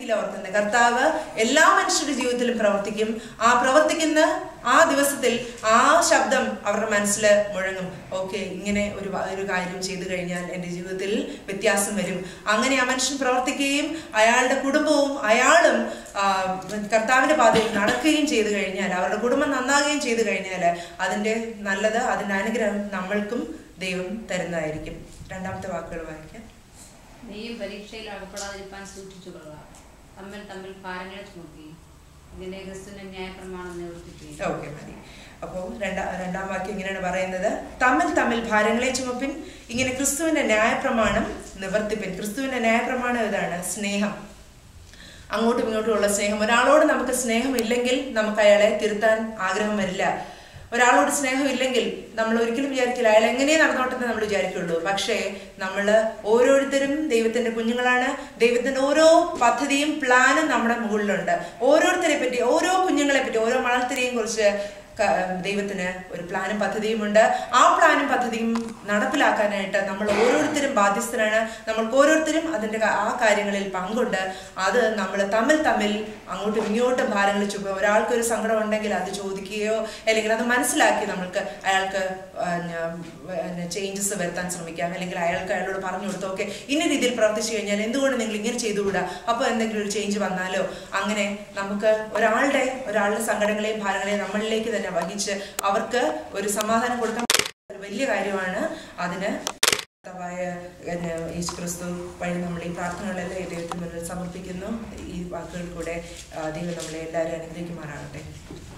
പ്രവൃത്തിയില്ല ഓർക്കുന്നത് കർത്താവ് എല്ലാ മനുഷ്യരുടെ ജീവിതത്തിലും പ്രവർത്തിക്കും ആ പ്രവർത്തിക്കുന്ന ആ ദിവസത്തിൽ ആ ശബ്ദം അവരുടെ മനസ്സിൽ മുഴങ്ങും ഓക്കെ ഇങ്ങനെ ഒരു വ- ഒരു കാര്യം ചെയ്തു കഴിഞ്ഞാൽ എൻ്റെ ജീവിതത്തിൽ വ്യത്യാസം വരും അങ്ങനെ ആ മനുഷ്യൻ പ്രവർത്തിക്കുകയും അയാളുടെ കുടുംബവും അയാളും ആ, കർത്താവിന്റെ പാതയിൽ നടക്കുകയും ചെയ്തു കഴിഞ്ഞാൽ അവരുടെ കുടുംബം നന്നാകുകയും ചെയ്തു കഴിഞ്ഞാൽ അതിൻ്റെ നല്ലത് അതിൻ്റെ അനുഗ്രഹം നമ്മൾക്കും ദൈവം തരുന്നതായിരിക്കും രണ്ടാമത്തെ വാക്കുകൾ വായിക്കാം നീയും പരീക്ഷയിൽ അകപ്പെടാതിരിക്കാൻ സൂക്ഷിച്ചു കൊള്ളുക തമ്മിൽ തമ്മിൽ ഭാരങ്ങളെ ചുമക്കുകയും ഇതിന്റെ ക്രിസ്തുവിന്റെ ന്യായപ്രമാണം നിവർത്തിക്കുകയും ഓക്കെ മതി അപ്പോൾ രണ്ടാ രണ്ടാം വാക്യം ഇങ്ങനെയാണ് പറയുന്നത് തമ്മിൽ തമ്മിൽ ഭാരങ്ങളെ ചുമപ്പിൻ ഇങ്ങനെ ക്രിസ്തുവിന്റെ ന്യായപ്രമാണം നിവർത്തിപ്പിൻ ക്രിസ്തുവിന്റെ ന്യായപ്രമാണം ഇതാണ് സ്നേഹം അങ്ങോട്ടും ഇങ്ങോട്ടും ഉള്ള സ്നേഹം ഒരാളോട് നമുക്ക് സ്നേഹമില്ലെങ്കിൽ നമുക്ക് അയാളെ തിരുത്താൻ ആഗ്രഹം വരില്ല ഒരാളോട് സ്നേഹമില്ലെങ്കിൽ നമ്മൾ ഒരിക്കലും വിചാരിക്കില്ല അയാൾ എങ്ങനെ നടന്നോട്ടെന്ന് നമ്മൾ വിചാരിക്കുള്ളൂ പക്ഷേ നമ്മൾ ഓരോരുത്തരും ദൈവത്തിന്റെ കുഞ്ഞുങ്ങളാണ് ദൈവത്തിന്റെ ഓരോ പദ്ധതിയും പ്ലാനും നമ്മുടെ മുകളിലുണ്ട് ഓരോരുത്തരെ പറ്റി ഓരോ കുഞ്ഞുങ്ങളെ പറ്റി ഓരോ മണൽത്തിരെയും കുറിച്ച് ക- ദൈവത്തിന് ഒരു പ്ലാനും പദ്ധതിയുമുണ്ട് ആ പ്ലാനും പദ്ധതിയും നടപ്പിലാക്കാനായിട്ട് നമ്മൾ ഓരോരുത്തരും ബാധ്യസ്ഥരാണ് നമ്മൾക്ക് ഓരോരുത്തരും അതിൻ്റെ ക- ആ കാര്യങ്ങളിൽ പങ്കുണ്ട് അത് നമ്മൾ തമ്മിൽ തമ്മിൽ അങ്ങോട്ടും ഇങ്ങോട്ടും ഭാരങ്ങൾ ചുമ ഒരാൾക്ക് ഒരു സങ്കടം ഉണ്ടെങ്കിൽ അത് ചോദിക്കുകയോ അല്ലെങ്കിൽ അത് മനസ്സിലാക്കി നമ്മൾക്ക് അയാൾക്ക് ചേഞ്ചസ് വരുത്താൻ ശ്രമിക്കാം അല്ലെങ്കിൽ അയാൾക്ക് അയാളോട് പറഞ്ഞു കൊടുത്തു ഓക്കെ ഇന്ന രീതിയിൽ പ്രവർത്തിച്ചു കഴിഞ്ഞാൽ എന്തുകൊണ്ട് നിങ്ങൾ ഇങ്ങനെ ചെയ്തുകൂടാ അപ്പോൾ എന്തെങ്കിലും ഒരു ചേഞ്ച് വന്നാലോ അങ്ങനെ നമുക്ക് ഒരാളുടെ ഒരാളുടെ സങ്കടങ്ങളെയും ഭാരങ്ങളെയും നമ്മളിലേക്ക് തന്നെ വഹിച്ച് അവർക്ക് ഒരു സമാധാനം കൊടുക്കാൻ ഒരു വലിയ കാര്യമാണ് അതിന് കർത്താവായ പിന്നെ യേശു ക്രിസ്തു വഴി നമ്മൾ ഈ പ്രാർത്ഥനകളെല്ലാം ഈ ദൈവത്തിന് മുന്നിൽ സമർപ്പിക്കുന്നു ഈ വാക്കുകൾ കൂടെ ആ, ദൈവം നമ്മളെ എല്ലാവരും അനുഗ്രഹിക്കുമാറാകട്ടെ